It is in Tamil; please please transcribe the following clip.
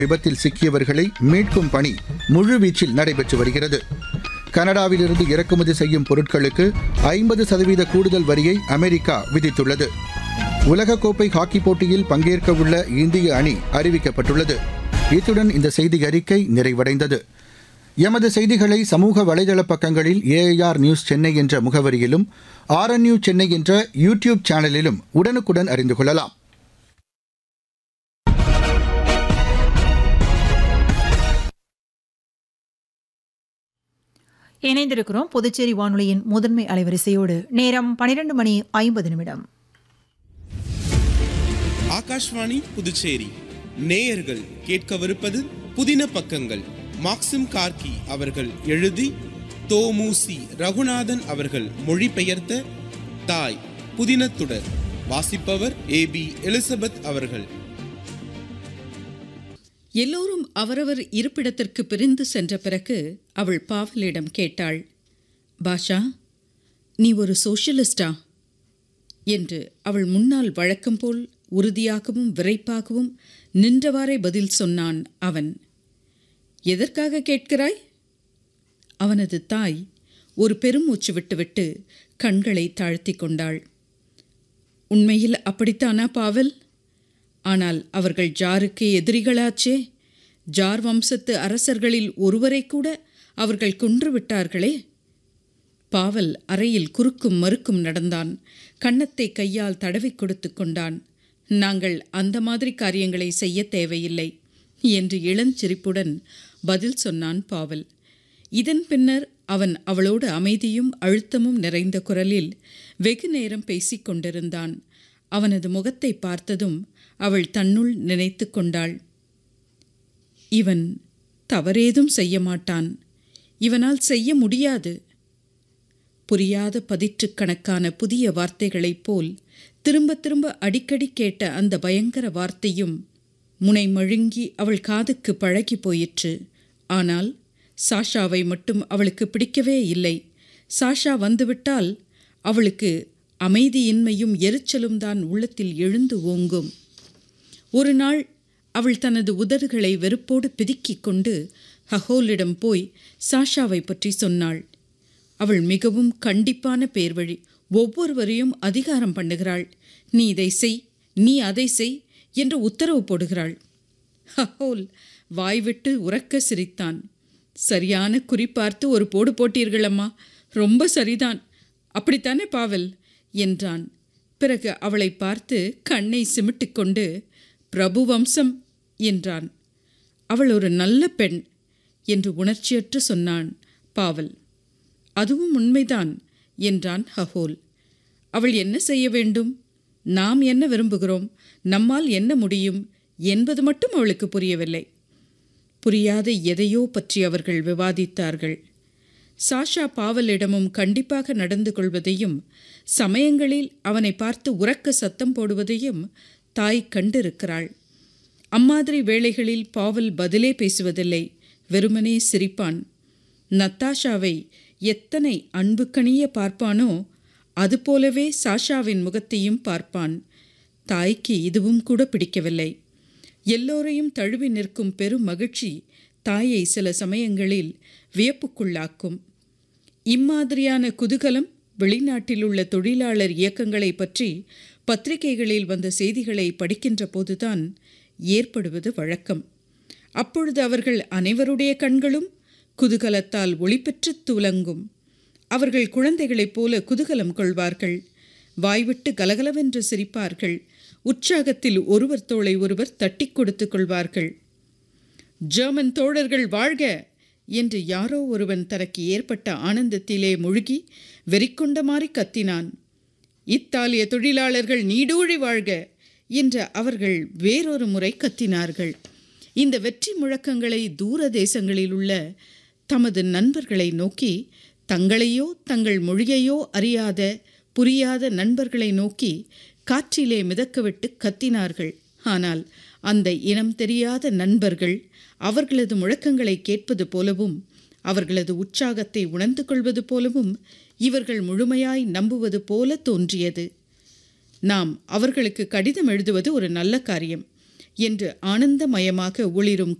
விபத்தில் சிக்கியவர்களை மீட்கும் பணி முழுவீச்சில் நடைபெற்று வருகிறது கனடாவிலிருந்து இறக்குமதி செய்யும் பொருட்களுக்கு ஐம்பது சதவீத கூடுதல் வரியை அமெரிக்கா விதித்துள்ளது உலகக்கோப்பை ஹாக்கி போட்டியில் பங்கேற்கவுள்ள இந்திய அணி அறிவிக்கப்பட்டுள்ளது இத்துடன் இந்த செய்தி அறிக்கை நிறைவடைந்தது எமது செய்திகளை சமூக வலைதள பக்கங்களில் ஏஐஆர் நியூஸ் சென்னை என்ற முகவரியிலும் ஆர்என்யூ சென்னை என்ற யூடியூப் சேனலிலும் உடனுக்குடன் அறிந்து கொள்ளலாம் இணைந்திருக்கிறோம் புதுச்சேரி வானொலியின் முதன்மை அலைவரிசையோடு நேரம் பனிரெண்டு மணி ஐம்பது நிமிடம் ஆகாஷ்வாணி புதுச்சேரி நேயர்கள் கேட்கவிருப்பது புதின பக்கங்கள் மாக்சிம் கார்கி அவர்கள் எழுதி தோமுசி ரகுநாதன் அவர்கள் மொழிபெயர்த்த தாய் புதினத்துடர் வாசிப்பவர் ஏ பி எலிசபெத் அவர்கள் எல்லோரும் அவரவர் இருப்பிடத்திற்கு பிரிந்து சென்ற பிறகு அவள் பாவலிடம் கேட்டாள் பாஷா நீ ஒரு சோஷலிஸ்டா என்று அவள் முன்னால் வழக்கம் போல் உறுதியாகவும் விரைப்பாகவும் நின்றவாறே பதில் சொன்னான் அவன் எதற்காக கேட்கிறாய் அவனது தாய் ஒரு பெருமூச்சு விட்டுவிட்டு கண்களை தாழ்த்தி கொண்டாள் உண்மையில் அப்படித்தானா பாவல் ஆனால் அவர்கள் ஜாருக்கு எதிரிகளாச்சே ஜார் வம்சத்து அரசர்களில் ஒருவரை கூட அவர்கள் கொன்று விட்டார்களே பாவல் அறையில் குறுக்கும் மறுக்கும் நடந்தான் கன்னத்தை கையால் தடவி கொடுத்து கொண்டான் நாங்கள் அந்த மாதிரி காரியங்களை செய்ய தேவையில்லை என்று இளஞ்சிரிப்புடன் பதில் சொன்னான் பாவல் இதன் பின்னர் அவன் அவளோடு அமைதியும் அழுத்தமும் நிறைந்த குரலில் வெகு நேரம் பேசிக் கொண்டிருந்தான் அவனது முகத்தை பார்த்ததும் அவள் தன்னுள் நினைத்து கொண்டாள் இவன் தவறேதும் செய்ய மாட்டான் இவனால் செய்ய முடியாது புரியாத பதிற்றுக்கணக்கான புதிய வார்த்தைகளைப் போல் திரும்ப திரும்ப அடிக்கடி கேட்ட அந்த பயங்கர வார்த்தையும் முனை மழுங்கி அவள் காதுக்கு பழகி போயிற்று ஆனால் சாஷாவை மட்டும் அவளுக்கு பிடிக்கவே இல்லை சாஷா வந்துவிட்டால் அவளுக்கு அமைதியின்மையும் எரிச்சலும் தான் உள்ளத்தில் எழுந்து ஓங்கும் ஒரு நாள் அவள் தனது உதடுகளை வெறுப்போடு பிதுக்கிக் கொண்டு ஹஹோலிடம் போய் சாஷாவை பற்றி சொன்னாள் அவள் மிகவும் கண்டிப்பான பேர்வழி ஒவ்வொருவரையும் அதிகாரம் பண்ணுகிறாள் நீ இதை செய் நீ அதை செய் என்று உத்தரவு போடுகிறாள் ஹஹோல் வாய்விட்டு உறக்க சிரித்தான் சரியான குறிப்பார்த்து ஒரு போடு போட்டீர்கள் அம்மா ரொம்ப சரிதான் அப்படித்தானே பாவல் என்றான் பிறகு அவளை பார்த்து கண்ணை சிமிட்டிக்கொண்டு பிரபு வம்சம் என்றான் அவள் ஒரு நல்ல பெண் என்று உணர்ச்சியற்று சொன்னான் பாவல் அதுவும் உண்மைதான் என்றான் ஹஹோல் அவள் என்ன செய்ய வேண்டும் நாம் என்ன விரும்புகிறோம் நம்மால் என்ன முடியும் என்பது மட்டும் அவளுக்கு புரியவில்லை புரியாத எதையோ பற்றி அவர்கள் விவாதித்தார்கள் சாஷா பாவலிடமும் கண்டிப்பாக நடந்து கொள்வதையும் சமயங்களில் அவனை பார்த்து உறக்க சத்தம் போடுவதையும் தாய் கண்டிருக்கிறாள் அம்மாதிரி வேளைகளில் பாவல் பதிலே பேசுவதில்லை வெறுமனே சிரிப்பான் நத்தாஷாவை எத்தனை அன்புக்கணிய பார்ப்பானோ அதுபோலவே சாஷாவின் முகத்தையும் பார்ப்பான் தாய்க்கு இதுவும் கூட பிடிக்கவில்லை எல்லோரையும் தழுவி நிற்கும் பெரும் மகிழ்ச்சி தாயை சில சமயங்களில் வியப்புக்குள்ளாக்கும் இம்மாதிரியான குதூகலம் வெளிநாட்டில் உள்ள தொழிலாளர் இயக்கங்களை பற்றி பத்திரிகைகளில் வந்த செய்திகளை படிக்கின்ற போதுதான் ஏற்படுவது வழக்கம் அப்பொழுது அவர்கள் அனைவருடைய கண்களும் குதூகலத்தால் ஒளிபெற்று துலங்கும் அவர்கள் குழந்தைகளைப் போல குதூகலம் கொள்வார்கள் வாய்விட்டு கலகலவென்று சிரிப்பார்கள் உற்சாகத்தில் ஒருவர் தோளை ஒருவர் தட்டி கொடுத்து கொள்வார்கள் ஜெர்மன் தோழர்கள் வாழ்க என்று யாரோ ஒருவன் தனக்கு ஏற்பட்ட ஆனந்தத்திலே முழுகி வெறிக்கொண்ட மாதிரி கத்தினான் இத்தாலிய தொழிலாளர்கள் நீடூழி வாழ்க என்று அவர்கள் வேறொரு முறை கத்தினார்கள் இந்த வெற்றி முழக்கங்களை தூர தேசங்களில் உள்ள தமது நண்பர்களை நோக்கி தங்களையோ தங்கள் மொழியையோ அறியாத புரியாத நண்பர்களை நோக்கி காற்றிலே மிதக்கவிட்டு கத்தினார்கள் ஆனால் அந்த இனம் தெரியாத நண்பர்கள் அவர்களது முழக்கங்களை கேட்பது போலவும் அவர்களது உற்சாகத்தை உணர்ந்து கொள்வது போலவும் இவர்கள் முழுமையாய் நம்புவது போல தோன்றியது நாம் அவர்களுக்கு கடிதம் எழுதுவது ஒரு நல்ல காரியம் என்று ஆனந்தமயமாக ஒளிரும்